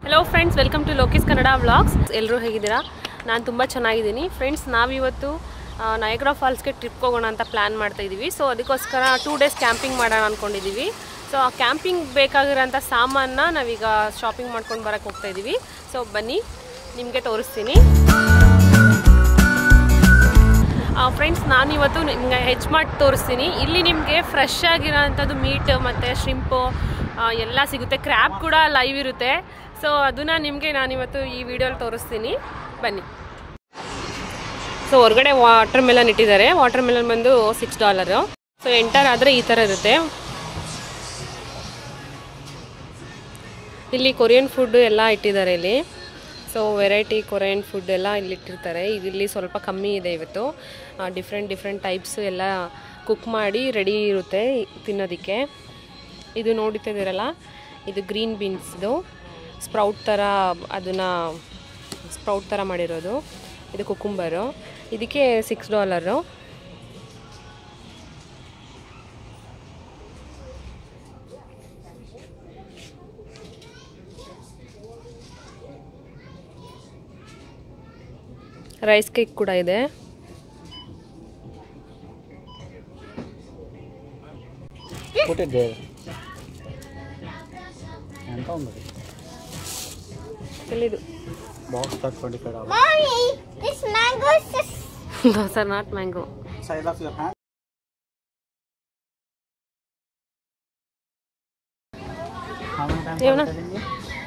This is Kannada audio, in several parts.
Hello friends welcome to Lokesh Kannada vlogs ಎಲ್ಲರೂ ಹೇಗಿದ್ದೀರಾ ನಾನು ತುಂಬ ಚೆನ್ನಾಗಿದ್ದೀನಿ ಫ್ರೆಂಡ್ಸ್ ನಾವಿವತ್ತು ಆ, ನಯಗ್ರಾ ಫಾಲ್ಸ್ಗೆ ಟ್ರಿಪ್ ಹೋಗೋಣ ಅಂತ ಪ್ಲ್ಯಾನ್ ಮಾಡ್ತಾ ಇದ್ದೀವಿ ಸೊ ಅದಕ್ಕೋಸ್ಕರ ಟೂ ಡೇಸ್ ಕ್ಯಾಂಪಿಂಗ್ ಮಾಡೋಣ ಅಂದ್ಕೊಂಡಿದ್ದೀವಿ ಸೊ ಆ ಕ್ಯಾಂಪಿಂಗ್ ಬೇಕಾಗಿರೋಂಥ ಸಾಮಾನ ನಾವೀಗ ಶಾಪಿಂಗ್ ಮಾಡ್ಕೊಂಡು ಬರೋಕ್ಕೆ ಹೋಗ್ತಾ ಇದ್ದೀವಿ ಸೊ ಬನ್ನಿ ನಿಮಗೆ ತೋರಿಸ್ತೀನಿ ಫ್ರೆಂಡ್ಸ್ ನಾನಿವತ್ತು ನಿಮಗೆ ಹೆಚ್ ಮಾಡಿ ತೋರಿಸ್ತೀನಿ ಇಲ್ಲಿ ನಿಮಗೆ ಫ್ರೆಶ್ ಆಗಿರೋಂಥದ್ದು ಮೀಟ್ ಮತ್ತು ಶ್ರಿಂಪು ಎಲ್ಲ ಸಿಗುತ್ತೆ ಕ್ರ್ಯಾಬ್ ಕೂಡ ಲೈವ್ ಇರುತ್ತೆ ಸೊ ಅದನ್ನು ನಿಮಗೆ ನಾನಿವತ್ತು ಈ ವಿಡಿಯೋಲಿ ತೋರಿಸ್ತೀನಿ ಬನ್ನಿ ಸೊ ಹೊರಗಡೆ ವಾಟರ್ ಮೆಲನ್ ಇಟ್ಟಿದ್ದಾರೆ ವಾಟರ್ ಮೆಲನ್ ಬಂದು ಸಿಕ್ಸ್ ಡಾಲರು ಸೊ ಎಂಟರ್ ಆದರೆ ಈ ಥರ ಇರುತ್ತೆ ಇಲ್ಲಿ ಕೊರಿಯನ್ ಫುಡ್ ಎಲ್ಲ ಇಟ್ಟಿದ್ದಾರೆ ಇಲ್ಲಿ ಸೊ ವೆರೈಟಿ ಕೊರಿಯನ್ ಫುಡ್ ಎಲ್ಲ ಇಲ್ಲಿ ಇಟ್ಟಿರ್ತಾರೆ ಈಗ ಇಲ್ಲಿ ಸ್ವಲ್ಪ ಕಮ್ಮಿ ಇದೆ ಇವತ್ತು ಡಿಫ್ರೆಂಟ್ ಡಿಫ್ರೆಂಟ್ ಟೈಪ್ಸ್ ಎಲ್ಲ ಕುಕ್ ಮಾಡಿ ರೆಡಿ ಇರುತ್ತೆ ತಿನ್ನೋದಕ್ಕೆ ಇದು ನೋಡ್ತಿದ್ದೀರಲ್ಲ ಇದು ಗ್ರೀನ್ ಬೀನ್ಸ್ದು ಸ್ಪ್ರೌಟ್ ಥರ ಅದನ್ನು ಸ್ಪ್ರೌಟ್ ಥರ ಮಾಡಿರೋದು ಇದು ಕುಕುಂಬರು ಇದಕ್ಕೆ ಸಿಕ್ಸ್ ಡಾಲರು ರೈಸ್ ಕೇಕ್ ಕೂಡ ಇದೆ Put it there. ఎంత ఉంది ಎಲ್ಲಿದು box thirty twenty five dollar Mommy, this mango is just those are not mango size of your hand How many times Yevna? are you telling me?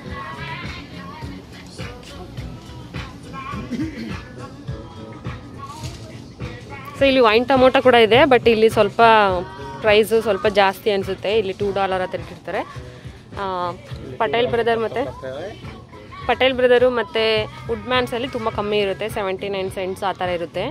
So ಇಲ್ಲಿ ವೈನ್ ಟೊಮೊಟೊ ಕೂಡ ಇದೆ ಬಟ್ ಇಲ್ಲಿ ಸ್ವಲ್ಪ ಪ್ರೈಸು ಸ್ವಲ್ಪ ಜಾಸ್ತಿ ಅನಿಸುತ್ತೆ ಇಲ್ಲಿ ಟೂ ಡಾಲರ್ ಹತ್ರ ಇಟ್ಟಿರ್ತಾರೆ ಆ, ಪಟೇಲ್ ಬ್ರದರ್ ಮತ್ತು ಪಟೇಲ್ ಬ್ರದರು ಮತ್ತು ವುಡ್ಮ್ಯಾನ್ಸಲ್ಲಿ ತುಂಬ ಕಮ್ಮಿ ಇರುತ್ತೆ ಸೆವೆಂಟಿ ನೈನ್ ಸೆಂಟ್ಸ್ ಆ ಥರ ಇರುತ್ತೆ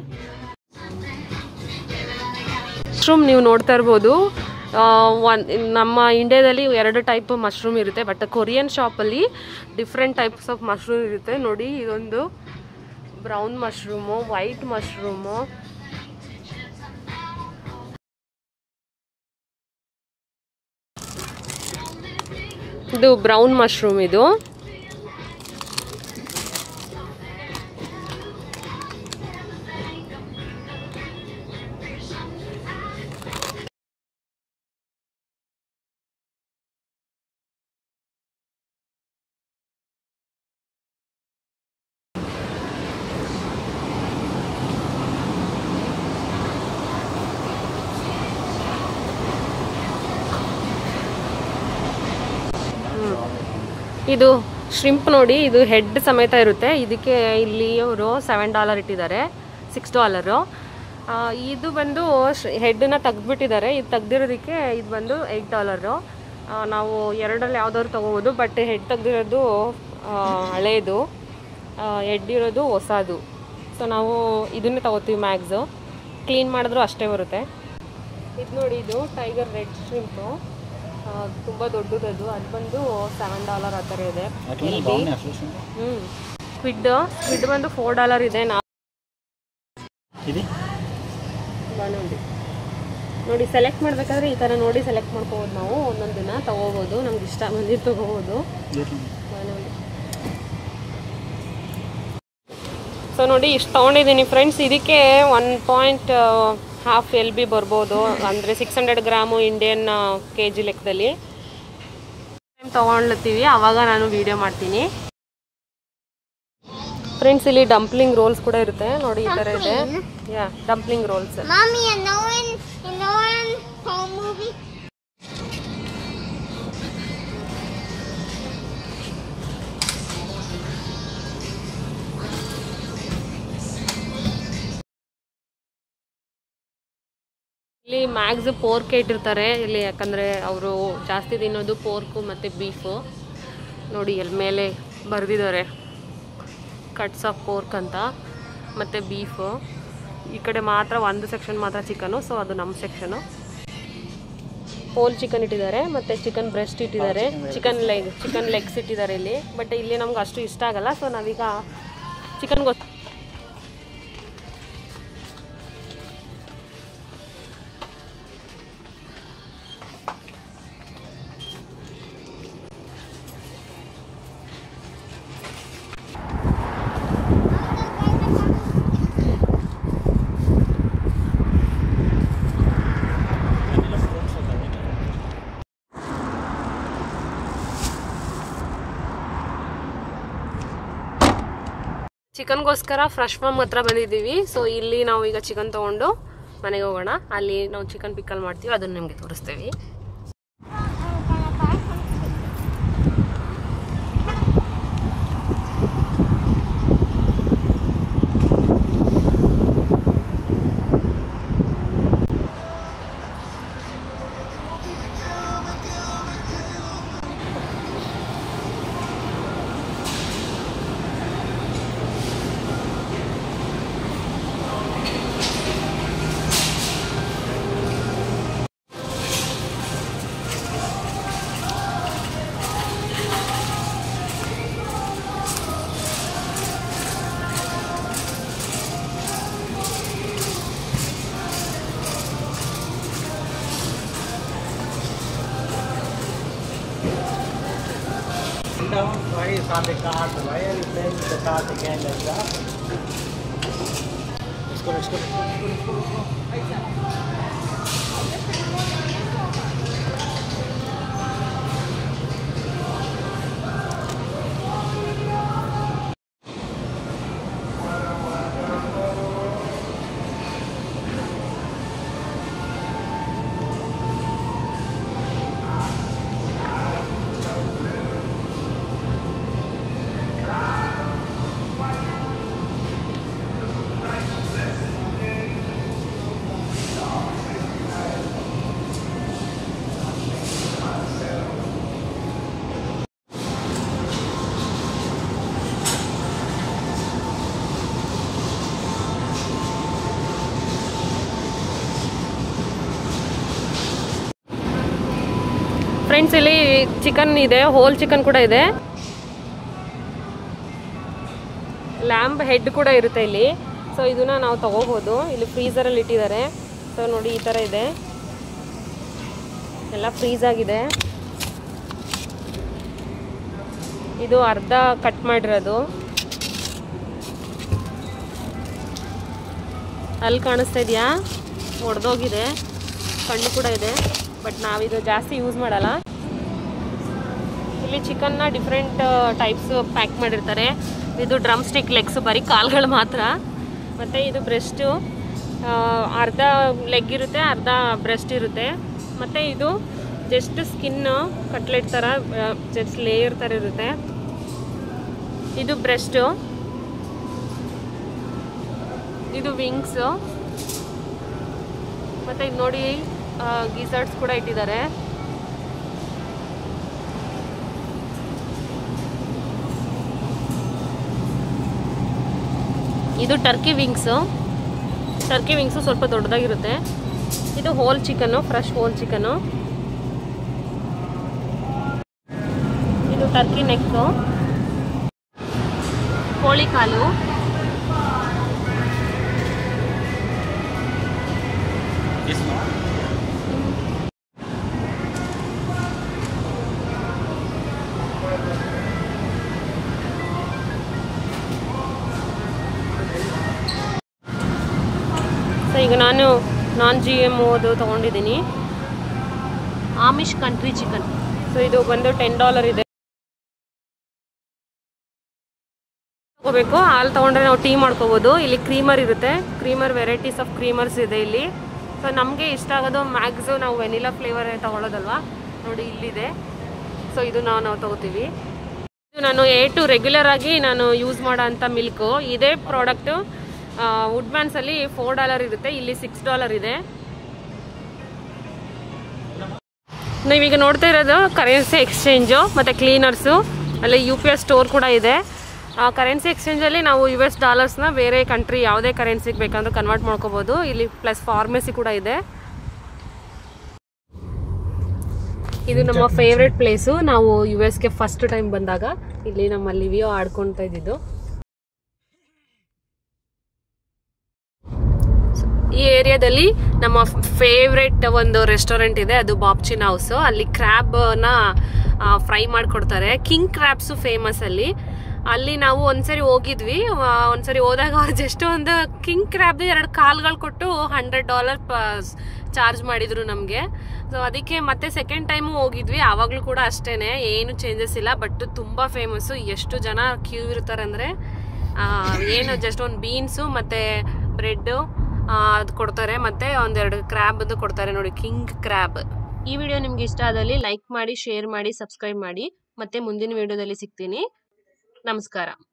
ಮಶ್ರೂಮ್ ನೀವು ನೋಡ್ತಾ ಇರ್ಬೋದು ಒನ್ ನಮ್ಮ ಇಂಡಿಯಾದಲ್ಲಿ ಎರಡು ಟೈಪ್ ಮಶ್ರೂಮ್ ಇರುತ್ತೆ ಬಟ್ ಕೊರಿಯನ್ ಶಾಪಲ್ಲಿ ಡಿಫ್ರೆಂಟ್ ಟೈಪ್ಸ್ ಆಫ್ ಮಶ್ರೂಮ್ ಇರುತ್ತೆ ನೋಡಿ ಇದೊಂದು ಬ್ರೌನ್ ಮಶ್ರೂಮು ವೈಟ್ ಮಶ್ರೂಮು ಇದು ಬ್ರೌನ್ ಮಶ್ರೂಮ್ ಇದು ಇದು ಶ್ರಿಂಪ್ ನೋಡಿ ಇದು ಹೆಡ್ ಸಮೇತ ಇರುತ್ತೆ ಇದಕ್ಕೆ ಇಲ್ಲಿ ಅವರು ಸೆವೆನ್ ಡಾಲರ್ ಇಟ್ಟಿದ್ದಾರೆ ಸಿಕ್ಸ್ ಡಾಲರು ಇದು ಬಂದು ಹೆಡ್ನ ತೆಗ್ದುಬಿಟ್ಟಿದ್ದಾರೆ ಇದು ತೆಗ್ದಿರೋದಕ್ಕೆ ಇದು ಬಂದು ಏಯ್ಟ್ ಡಾಲರು ನಾವು ಎರಡರಲ್ಲಿ ಯಾವ್ದಾದ್ರು ತೊಗೋಬೋದು ಬಟ್ ಹೆಡ್ ತೆಗ್ದಿರೋದು ಆ, ಹಳೇದು ಹೆಡ್ ಇರೋದು ಹೊಸದು ಸೊ ನಾವು ಇದನ್ನೇ ತೊಗೋತೀವಿ ಮ್ಯಾಗ್ಸು ಕ್ಲೀನ್ ಮಾಡಿದ್ರು ಅಷ್ಟೇ ಬರುತ್ತೆ ಇದು ನೋಡಿ ಇದು ಟೈಗರ್ ರೆಡ್ ಶ್ರಿಂಪು ತುಂಬ ದೊಡ್ಡದದು ಅದು ಬಂದು ಸೆವೆನ್ ಡಾಲರ್ ಆ ಥರ ಇದೆ అట్లనే బాగున్నాయి అసలు ಹ್ಞೂ ಸ್ಕ್ವಿಡ್ ಸ್ಕ್ವಿಡ್ ಬಂದು ಫೋರ್ ಡಾಲರ್ ಇದೆ ನಾ ఇది ಬಾಣುಂಡಿ ನೋಡಿ ಸೆಲೆಕ್ಟ್ ಮಾಡಬೇಕಾದ್ರೆ ಈ ಥರ ನೋಡಿ ಸೆಲೆಕ್ಟ್ ಮಾಡ್ಕೋಬೋದು ನಾವು ಒಂದೊಂದನ್ನ ತೊಗೋಬೋದು ನಮ್ಗೆ ಇಷ್ಟ ಬಂದಿದ್ದು ತೊಗೋಬೋದು ಬಾಣುಂಡಿ ಸೊ ನೋಡಿ ಇಷ್ಟು ತೊಗೊಂಡಿದ್ದೀನಿ ಫ್ರೆಂಡ್ಸ್ ಇದಕ್ಕೆ one point half L B ಬರ್ಬೋದು ಅಂದರೆ six hundred gram Indian K G ಲೆಕ್ಕದಲ್ಲಿ ತೊಗೊಳ್ತೀವಿ ಆವಾಗ ನಾನು ವಿಡಿಯೋ ಮಾಡ್ತೀನಿ ಫ್ರೆಂಡ್ಸ್ ಇಲ್ಲಿ ಡಂಪ್ಲಿಂಗ್ ರೋಲ್ಸ್ ಕೂಡ ಇರುತ್ತೆ ನೋಡಿ ಈ ಥರ ಇದೆ yeah dumpling rolls Mommy, you know in you know in home movie. ಇಲ್ಲಿ ಮ್ಯಾಕ್ಸ್ ಪೋರ್ಕ್ ಇಟ್ಟಿರ್ತಾರೆ ಇಲ್ಲಿ ಯಾಕಂದರೆ ಅವರು ಜಾಸ್ತಿ ತಿನ್ನೋದು ಪೋರ್ಕು ಮತ್ತು ಬೀಫು ನೋಡಿ ಎಲ್ಲಿ ಮೇಲೆ ಬರೆದಿದ್ದಾರೆ ಕಟ್ಸ್ ಆಫ್ ಪೋರ್ಕ್ ಅಂತ ಮತ್ತು ಬೀಫು ಈ ಕಡೆ ಮಾತ್ರ ಒಂದು ಸೆಕ್ಷನ್ ಮಾತ್ರ ಚಿಕನು ಸೊ ಅದು ನಮ್ಮ ಸೆಕ್ಷನು ಹೋಲ್ ಚಿಕನ್ ಇಟ್ಟಿದ್ದಾರೆ ಮತ್ತು ಚಿಕನ್ ಬ್ರೆಸ್ಟ್ ಇಟ್ಟಿದ್ದಾರೆ ಚಿಕನ್ ಲೆಗ್ ಚಿಕನ್ ಲೆಗ್ಸ್ ಇಟ್ಟಿದ್ದಾರೆ ಇಲ್ಲಿ ಬಟ್ ಇಲ್ಲಿ ನಮ್ಗೆ ಅಷ್ಟು ಇಷ್ಟ ಆಗಲ್ಲ ಸೊ ನಾವೀಗ ಚಿಕನ್ ಗೊತ್ತು ಚಿಕನ್ಗೋಸ್ಕರ ಫ್ರೆಶ್ ಫಾರ್ಮ್ ಹತ್ರ ಬಂದಿದ್ದೀವಿ ಸೊ ಇಲ್ಲಿ ನಾವು ಈಗ ಚಿಕನ್ ತೊಗೊಂಡು ಮನೆಗೆ ಹೋಗೋಣ ಅಲ್ಲಿ ನಾವು ಚಿಕನ್ ಪಿಕ್ಕಲ್ ಮಾಡ್ತೀವಿ ಅದನ್ನು ನಿಮಗೆ ತೋರಿಸ್ತೀವಿ Down, why is on the cart? Why are you playing with the cart again like that? Let's go, let's go, let's go, let's go, let's go, let's go. Friends ಇಲ್ಲಿ ಚಿಕನ್ ಇದೆ ಹೋಲ್ ಚಿಕನ್ ಕೂಡ ಇದೆ ಲ್ಯಾಂಬ್ ಹೆಡ್ ಕೂಡ ಇರುತ್ತೆ ಇಲ್ಲಿ ಸೊ ಇದನ್ನ ನಾವು ತಗೋಬೋದು ಇಲ್ಲಿ ಫ್ರೀಸರಲ್ಲಿ ಇಟ್ಟಿದ್ದಾರೆ ಸೊ ನೋಡಿ ಈ ಥರ ಇದೆ ಎಲ್ಲ ಫ್ರೀಸ್ ಆಗಿದೆ ಇದು ಅರ್ಧ ಕಟ್ ಮಾಡಿರೋದು ಅಲ್ಲಿ ಕಾಣಿಸ್ತಾ ಇದೆಯಾ ಒಡೆದೋಗಿದೆ ಕಣ್ಣು ಕೂಡ ಇದೆ ಬಟ್ ನಾವಿದು ಜಾಸ್ತಿ ಯೂಸ್ ಮಾಡಲ್ಲ ಇಲ್ಲಿ ಚಿಕನ್ನ ಡಿಫ್ರೆಂಟ್ ಟೈಪ್ಸ್ ಪ್ಯಾಕ್ ಮಾಡಿರ್ತಾರೆ ಇದು ಡ್ರಮ್ ಸ್ಟಿಕ್ ಲೆಗ್ಸ್ ಬರೀ ಕಾಲ್ಗಳು ಮಾತ್ರ ಮತ್ತು ಇದು ಬ್ರೆಸ್ಟು ಅರ್ಧ ಲೆಗ್ ಇರುತ್ತೆ ಅರ್ಧ ಬ್ರೆಸ್ಟ್ ಇರುತ್ತೆ ಮತ್ತು ಇದು ಜಸ್ಟ್ ಸ್ಕಿನ್ ಕಟ್ಲೆಟ್ ಥರ ಜಸ್ಟ್ ಲೇಯರ್ ಥರ ಇರುತ್ತೆ ಇದು ಬ್ರೆಸ್ಟು ಇದು ವಿಂಗ್ಸು ಮತ್ತು ಇದು ನೋಡಿ ಗಿಸರ್ಟ್ಸ್ ಕೂಡ ಇಟ್ಟಿದ್ದಾರೆ ಇದು ಟರ್ಕಿ ವಿಂಗ್ಸು ಟರ್ಕಿ ವಿಂಗ್ಸು ಸ್ವಲ್ಪ ದೊಡ್ಡದಾಗಿರುತ್ತೆ ಇದು whole chicken fresh whole chicken ಇದು ಟರ್ಕಿ ನೆಕ್ಕು ಕೋಳಿ ಕಾಲು This one? ಸೊ ಈಗ ನಾನು ನಾನ್ ಜಿ ಎಮ್ ಓದು ತೊಗೊಂಡಿದ್ದೀನಿ ಆಮಿಷ್ ಕಂಟ್ರಿ ಚಿಕನ್ ಸೊ ಇದು ಬಂದು ಟೆನ್ ಡಾಲರ್ ಇದೆ ತಗೋಬೇಕು ಹಾಲು ತೊಗೊಂಡ್ರೆ ನಾವು ಟೀ ಮಾಡ್ಕೋಬೋದು ಇಲ್ಲಿ ಕ್ರೀಮರ್ ಇರುತ್ತೆ ಕ್ರೀಮರ್ ವೆರೈಟೀಸ್ ಆಫ್ ಕ್ರೀಮರ್ಸ್ ಇದೆ ಇಲ್ಲಿ ಸೊ ನಮಗೆ ಇಷ್ಟ ಆಗೋದು ಮ್ಯಾಕ್ಸು ನಾವು ವೆನಿಲಾ ಫ್ಲೇವರ್ ತಗೊಳ್ಳೋದಲ್ವಾ ನೋಡಿ ಇಲ್ಲಿದೆ ಸೊ ಇದು ನಾವು ನಾವು ತಗೋತೀವಿ ಇದು ನಾನು ಎ ಟು ರೆಗ್ಯುಲರ್ ಆಗಿ ನಾನು ಯೂಸ್ ಮಾಡೋ ಅಂಥ ಮಿಲ್ಕು ಇದೇ ಪ್ರಾಡಕ್ಟು ವುಡ್ ಅಲ್ಲಿ ಫೋರ್ ಡಾಲರ್ ಇರುತ್ತೆ ಇಲ್ಲಿ ಸಿಕ್ಸ್ ಡಾಲರ್ ಇದೆ ನೀವೀಗ ನೋಡ್ತಾ ಇರೋದು ಕರೆನ್ಸಿ ಎಕ್ಸ್ಚೇಂಜು ಮತ್ತು ಕ್ಲೀನರ್ಸು ಅಲ್ಲಿ ಯು ಪಿ ಎಸ್ ಸ್ಟೋರ್ ಕೂಡ ಇದೆ ಆ ಕರೆನ್ಸಿ ಎಕ್ಸ್ಚೇಂಜಲ್ಲಿ ನಾವು ಯು ಎಸ್ ಡಾಲರ್ಸ್ನ ಬೇರೆ ಕಂಟ್ರಿ ಯಾವುದೇ ಕರೆನ್ಸಿಗೆ ಬೇಕಂದ್ರೂ ಕನ್ವರ್ಟ್ ಮಾಡ್ಕೋಬೋದು ಇಲ್ಲಿ ಪ್ಲಸ್ ಫಾರ್ಮಸಿ ಕೂಡ ಇದೆ ಇದು ನಮ್ಮ ಫೇವ್ರೆಟ್ ಪ್ಲೇಸು ನಾವು ಯು ಎಸ್ಗೆ ಫಸ್ಟ್ ಟೈಮ್ ಬಂದಾಗ ಇಲ್ಲಿ ನಮ್ಮ ಲಿವಿಯೋ ಆಡ್ಕೊಳ್ತಾ ಇದ್ದಿದ್ದು ಈ ಏರಿಯಾದಲ್ಲಿ ನಮ್ಮ ಫೇವ್ರೆಟ್ ಒಂದು ರೆಸ್ಟೋರೆಂಟ್ ಇದೆ ಅದು ಬಾಬ್ಚಿನ್ ಹೌಸ್ ಅಲ್ಲಿ ಕ್ರ್ಯಾಬ್ನ ಫ್ರೈ ಮಾಡಿಕೊಡ್ತಾರೆ ಕಿಂಗ್ ಕ್ರ್ಯಾಬ್ಸು ಫೇಮಸ್ ಅಲ್ಲಿ ಅಲ್ಲಿ ನಾವು ಒಂದ್ಸರಿ ಹೋಗಿದ್ವಿ ಆ, ಒಂದ್ಸರಿ ಹೋದಾಗ ಅವ್ರು ಜಸ್ಟ್ ಒಂದು ಕಿಂಗ್ ಕ್ರ್ಯಾಬ್ ಎರಡು ಕಾಲ್ಗಳು ಕೊಟ್ಟು ಹಂಡ್ರೆಡ್ ಡಾಲರ್ ಚಾರ್ಜ್ ಮಾಡಿದ್ರು ನಮಗೆ ಸೊ ಅದಕ್ಕೆ ಮತ್ತೆ ಸೆಕೆಂಡ್ ಟೈಮು ಹೋಗಿದ್ವಿ ಆವಾಗಲೂ ಕೂಡ ಅಷ್ಟೇನೆ ಏನು ಚೇಂಜಸ್ ಇಲ್ಲ ಬಟ್ ತುಂಬ ಫೇಮಸ್ಸು ಎಷ್ಟು ಜನ ಕ್ಯೂ ಇರ್ತಾರೆ ಅಂದರೆ ಏನು ಜಸ್ಟ್ ಒಂದು ಬೀನ್ಸು ಮತ್ತು ಬ್ರೆಡ್ಡು ಅದು ಕೊಡ್ತಾರೆ ಮತ್ತು ಒಂದೆರಡು ಕ್ರ್ಯಾಬ್ದು ಕೊಡ್ತಾರೆ ನೋಡಿ ಕಿಂಗ್ ಕ್ರ್ಯಾಬ್ ಈ ವಿಡಿಯೋ ನಿಮ್ಗೆ ಇಷ್ಟ ಆದಲ್ಲಿ ಲೈಕ್ ಮಾಡಿ ಶೇರ್ ಮಾಡಿ ಸಬ್ಸ್ಕ್ರೈಬ್ ಮಾಡಿ ಮತ್ತೆ ಮುಂದಿನ ವಿಡಿಯೋದಲ್ಲಿ ಸಿಗ್ತೀನಿ ನಮಸ್ಕಾರ